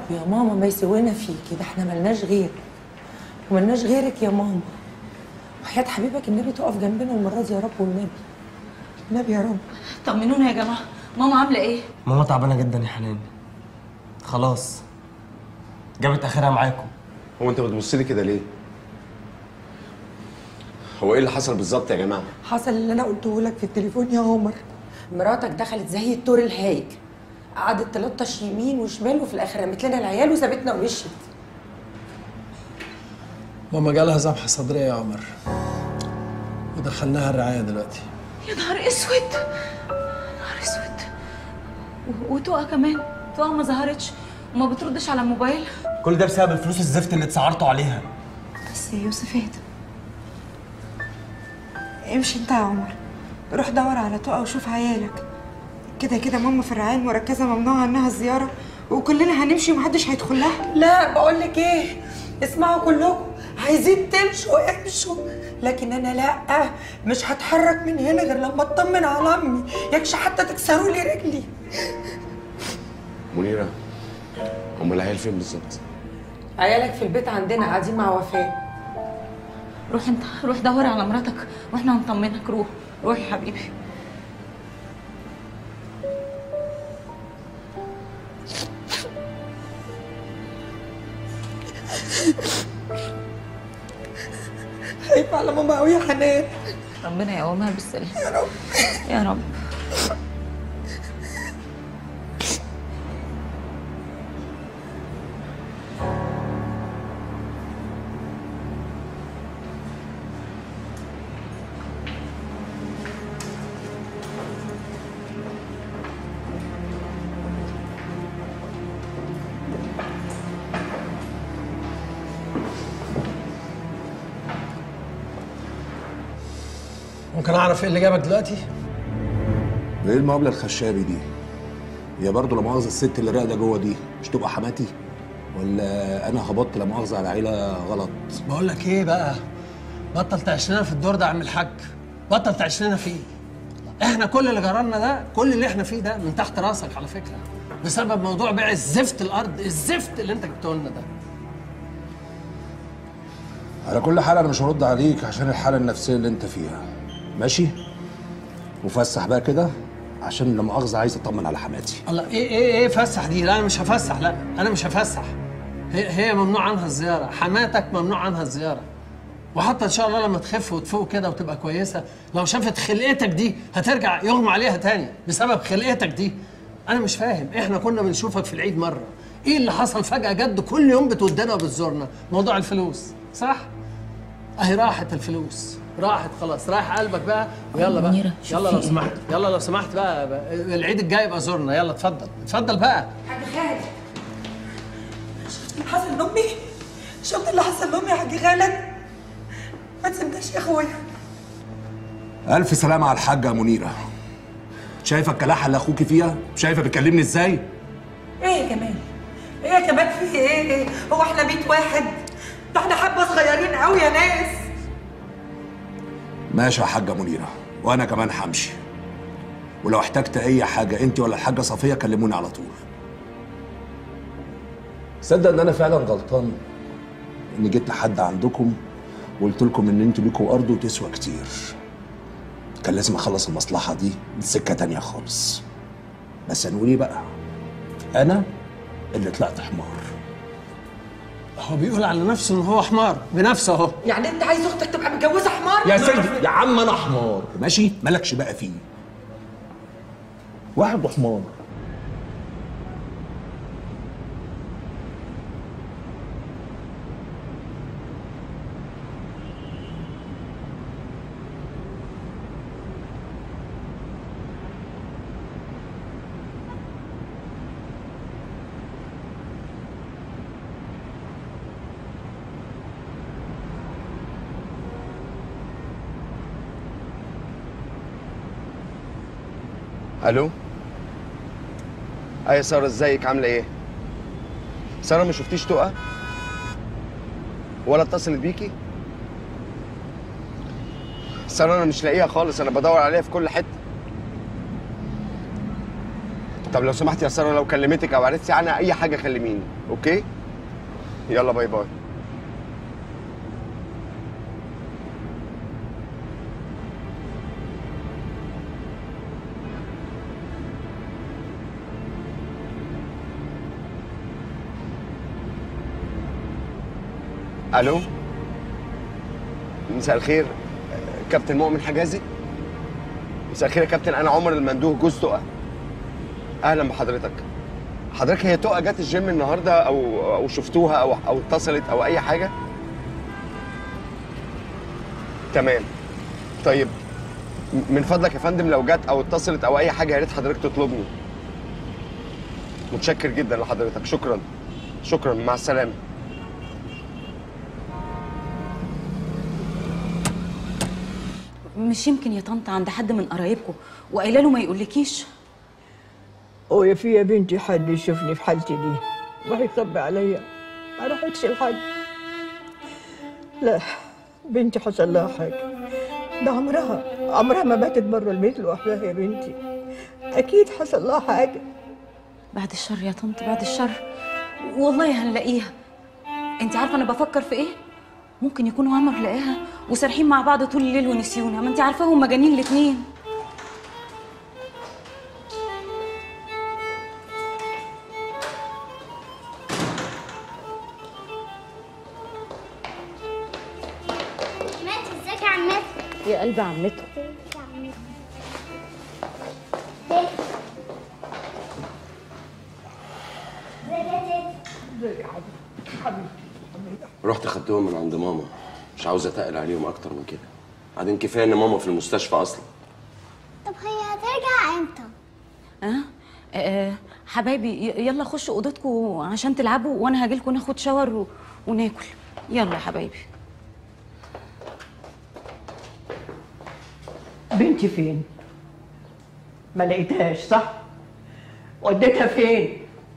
يا ماما ما يسوينا فيكي ده احنا ملناش غيرك وملناش غيرك يا ماما وحياة حبيبك النبي تقف جنبنا المرة دي يا رب والنبي النبي يا رب طمنونا يا جماعه ماما عامله ايه ماما تعبانه جدا يا حنان خلاص جابت اخرها معاكم هو انت بتبص لي كده ليه؟ هو ايه اللي حصل بالظبط يا جماعه؟ حصل اللي انا قلته لك في التليفون يا عمر مراتك دخلت زي التور الهايج قعدت تلطش يمين وشمال وفي الاخر رمت لنا العيال وسابتنا ومشيت ماما جالها ذبحة صدرية يا عمر ودخلناها الرعاية دلوقتي يا نهار اسود نهار اسود و- وتقى كمان تقى ما ظهرتش وما بتردش على الموبايل كل ده بسبب الفلوس الزفت اللي اتسعرتوا عليها بس يا يوسف اهدى امشي انت يا عمر روح دور على تقى وشوف عيالك كده كده ماما في الرعاية المركزة ممنوع عنها الزيارة وكلنا هنمشي ومحدش هيدخل لها لا بقول لك ايه اسمعوا كلكم عايزين تمشوا امشوا لكن انا لا مش هتحرك من هنا غير لما اطمن على امي يكش حتى تكسروا لي رجلي منيره هم العيال فين بالظبط؟ عيالك في البيت عندنا قاعدين مع وفاء روح انت روح دور على مراتك واحنا هنطمنك روح روح يا حبيبي خايفه على ماما قوي يا حنان ربنا يقومها بالسلامه يا رب يا رب ممكن أعرف إيه اللي جابك دلوقتي؟ ايه المقابله الخشابي دي؟ هي برضه لا مؤاخذه الست اللي راقده جوه دي مش تبقى حماتي؟ ولا انا هبطت لا مؤاخذه على عيله غلط؟ بقول لك إيه بقى؟ بطل تعيش لنا في الدور ده يا عم الحاج بطل تعيش لنا فيه احنا كل اللي جرالنا ده كل اللي احنا فيه ده من تحت راسك على فكره بسبب موضوع بيع الزفت الارض الزفت اللي انت جبته لنا ده على كل حال انا مش هرد عليك عشان الحاله النفسيه اللي انت فيها ماشي؟ وفسح بقى كده عشان لا مؤاخذه عايز اطمن على حماتي الله ايه ايه ايه فسح دي لا انا مش هفسح لا انا مش هفسح هي هي ممنوع عنها الزياره حماتك ممنوع عنها الزياره وحتى ان شاء الله لما تخف وتفوق كده وتبقى كويسه لو شافت خلقتك دي هترجع يغمى عليها تاني بسبب خلقتك دي انا مش فاهم احنا كنا بنشوفك في العيد مره ايه اللي حصل فجاه جد كل يوم بتودنا وبتزورنا موضوع الفلوس صح اهي راحت الفلوس راحت خلاص رايح قلبك بقى ويلا بقى منيرة، شوف يلا في لو إيه؟ سمحت يلا لو سمحت بقى, بقى العيد الجاي يبقى زورنا يلا اتفضل اتفضل بقى حاج خالد شفت اللي حصل لامي شفت اللي حصل لامي يا حاج خالد ما تسيبناش يا اخويا الف سلامه على الحاجه منيره شايفه الكلاحه اللي اخوكي فيها شايفه بتكلمني ازاي ايه يا كمان ايه يا كمان في ايه هو احنا بيت واحد ده احنا حبه صغيرين قوي يا ناس ماشي يا حاجه منيره وانا كمان همشي ولو احتجت اي حاجه انت ولا الحاجه صفيه كلموني على طول صدق ان انا فعلا غلطان اني جيت لحد عندكم وقلت لكم ان انتوا ليكوا ارض وتسوى كتير كان لازم اخلص المصلحه دي بسكه تانية خالص بس انوني بقى انا اللي طلعت حمار هو بيقول على نفسه ان هو حمار بنفسه اهو يعني انت عايز اختك تبقى متجوزه حمار يا سيدي يا عم انا حمار ماشي مالكش بقى فيه واحد حمار الو اي ساره ازيك عامله ايه ساره ما شفتيش تقى ولا اتصلت بيكي ساره انا مش لاقيها خالص انا بدور عليها في كل حته طب لو سمحتي يا ساره لو كلمتك او عرفتي عنها اي حاجه كلميني اوكي يلا باي باي الو مساء الخير كابتن مؤمن حجازي مساء الخير يا كابتن انا عمر المندوه جوز تقى اهلا بحضرتك حضرتك هي تقى جت الجيم النهارده او او شفتوها او او اتصلت او اي حاجه تمام طيب م- من فضلك يا فندم لو جت او اتصلت او اي حاجه يا ريت حضرتك تطلبني متشكر جدا لحضرتك شكرا شكرا مع السلامه مش يمكن يا طنط عند حد من قرايبكم وقايله له ما يقولكيش هو يا في يا بنتي حد يشوفني في حالتي دي وهيخبي عليا ما راحتش لحد لا بنتي حصل لها حاجة ده عمرها عمرها ما باتت بره البيت لوحدها يا بنتي أكيد حصل لها حاجة بعد الشر يا طنط بعد الشر والله هنلاقيها انت عارفه انا بفكر في ايه ممكن يكونوا عمر لقاها وسارحين مع بعض طول الليل ونسيونها ما انت عارفاهم مجانين الاتنين عمتي ازيك يا عمتي يا قلب عمته ازيك يا عمتي ازيك يا تيتا رحت خدتهم من عند ماما مش عاوز اتقل عليهم اكتر من كده بعدين كفايه ان ماما في المستشفى اصلا طب هي هترجع امتى اه آه، حبايبي ي- يلا خشوا اوضتكم عشان تلعبوا وانا هاجيلكم ناخد شاور و... وناكل يلا يا حبايبي بنتي فين؟ ما لقيتهاش صح؟ وديتها فين؟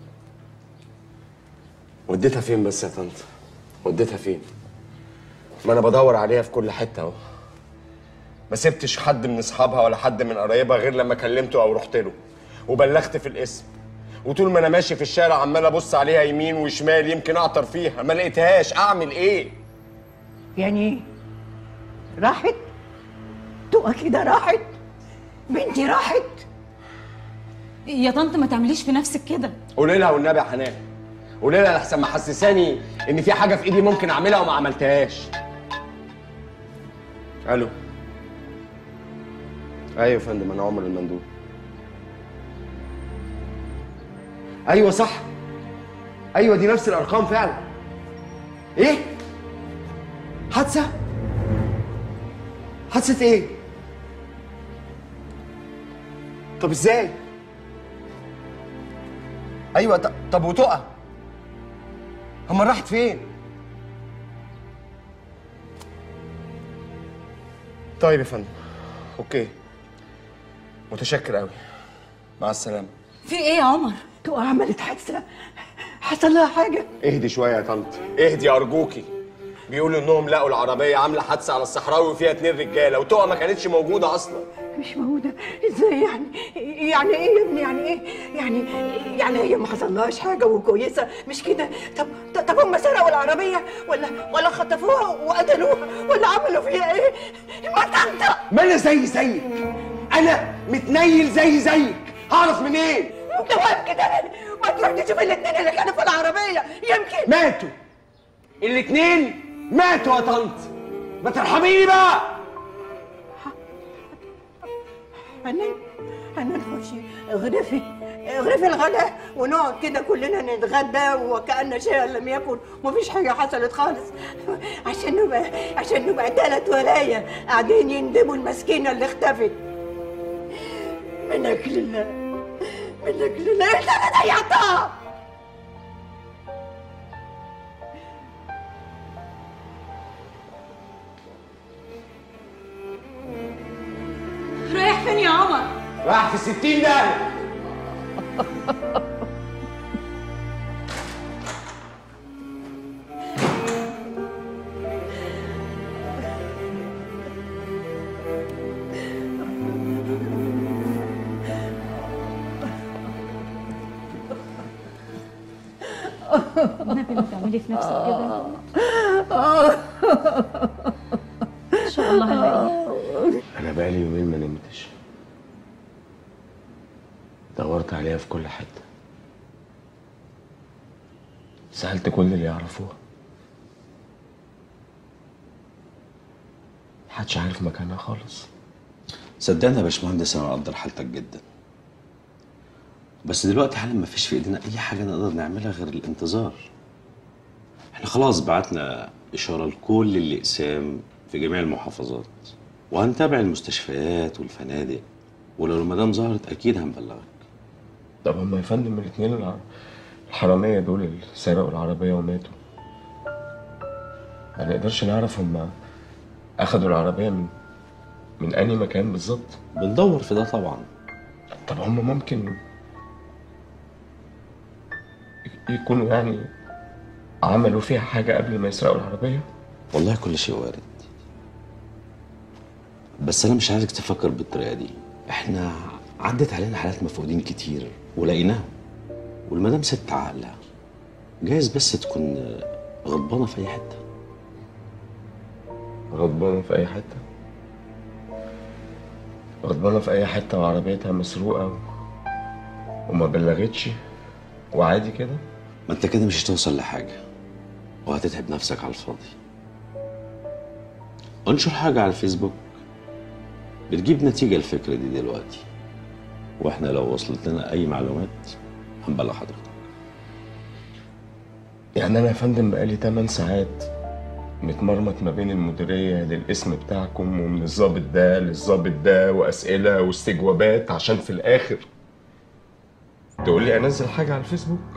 وديتها فين بس يا طنط وديتها فين ما انا بدور عليها في كل حته اهو ما سبتش حد من اصحابها ولا حد من قرايبها غير لما كلمته او رحت له وبلغت في الاسم وطول ما انا ماشي في الشارع عمال ابص عليها يمين وشمال يمكن اعطر فيها ما لقيتهاش اعمل ايه يعني ايه؟ راحت؟ تبقى كده راحت؟ بنتي راحت؟ يا طنط ما تعمليش في نفسك كده قولي لها والنبي يا حنان قولي لها لحسن محسساني ان في حاجه في ايدي ممكن اعملها وما عملتهاش الو ايوه يا فندم انا عمر المندوب ايوه صح ايوه دي نفس الارقام فعلا ايه حادثه حادثه ايه طب ازاي ايوه ط- طب وتقى اما راحت فين طيب يا فندم اوكي متشكر قوي مع السلامه في ايه يا عمر تبقى عملت حادثة حصل لها حاجة اهدي شويه يا طنط اهدي ارجوكي بيقولوا انهم لقوا العربيه عامله حادثه على الصحراوي وفيها اتنين رجاله وتقى ما كانتش موجوده اصلا مش موجودة ازاي يعني يعني ايه يا ابني يعني ايه يعني يعني هي ما حصلهاش حاجة وكويسة مش كده طب طب هم سرقوا العربية ولا ولا خطفوها وقتلوها ولا عملوا فيها ايه ما انت ما انا زي زيك انا متنيل زي زيك هعرف منين انت واقف كده ما تروح تشوف الاثنين اللي كانوا في العربية يمكن ماتوا الاتنين ماتوا يا طنط ما ترحميني بقى حنان حنان خشي اغرفي اغرفي الغداء ونقعد كده كلنا نتغدى وكأن شيئا لم يكن ومفيش حاجة حصلت خالص عشان نبقى عشان نبقى تلات ولاية قاعدين يندبوا المسكينة اللي اختفت منك لله منك لله انت اللي ضيعتها رايح فين يا عمر راح في الستين ده النبي ما تعملي في نفسك كده ان شاء الله هنلاقيها انا بقالي يومين ما نمتش دورت عليها في كل حته سألت كل اللي يعرفوها محدش عارف مكانها خالص صدقني يا باشمهندس انا مقدر حالتك جدا بس دلوقتي حالا ما فيش في ايدينا اي حاجه نقدر نعملها غير الانتظار احنا خلاص بعتنا اشاره لكل الاقسام في جميع المحافظات وهنتابع المستشفيات والفنادق ولو المدام ظهرت اكيد هنبلغك طب هما يا فندم الاتنين الع- الحرامية دول اللي سرقوا العربية وماتوا ما نقدرش نعرف هما أخدوا العربية من من أي مكان بالظبط بندور في ده طبعا طب هما ممكن يكونوا يعني عملوا فيها حاجة قبل ما يسرقوا العربية والله كل شيء وارد بس انا مش عايزك تفكر بالطريقه دي احنا عدت علينا حالات مفقودين كتير ولقيناهم والمدام ست عاقله جايز بس تكون غضبانه في اي حته غضبانة في أي حتة غضبانة في أي حتة وعربيتها مسروقة و... وما بلغتش وعادي كده ما انت كده مش هتوصل لحاجه وهتتعب نفسك على الفاضي انشر حاجه على الفيسبوك بتجيب نتيجه الفكره دي دلوقتي واحنا لو وصلت لنا اي معلومات هنبلغ حضرتك يعني أنا يا فندم بقالي 8 ساعات متمرمط ما بين المديرية للاسم بتاعكم ومن الضابط ده للضابط ده وأسئلة واستجوابات عشان في الآخر تقول لي أنزل حاجة على الفيسبوك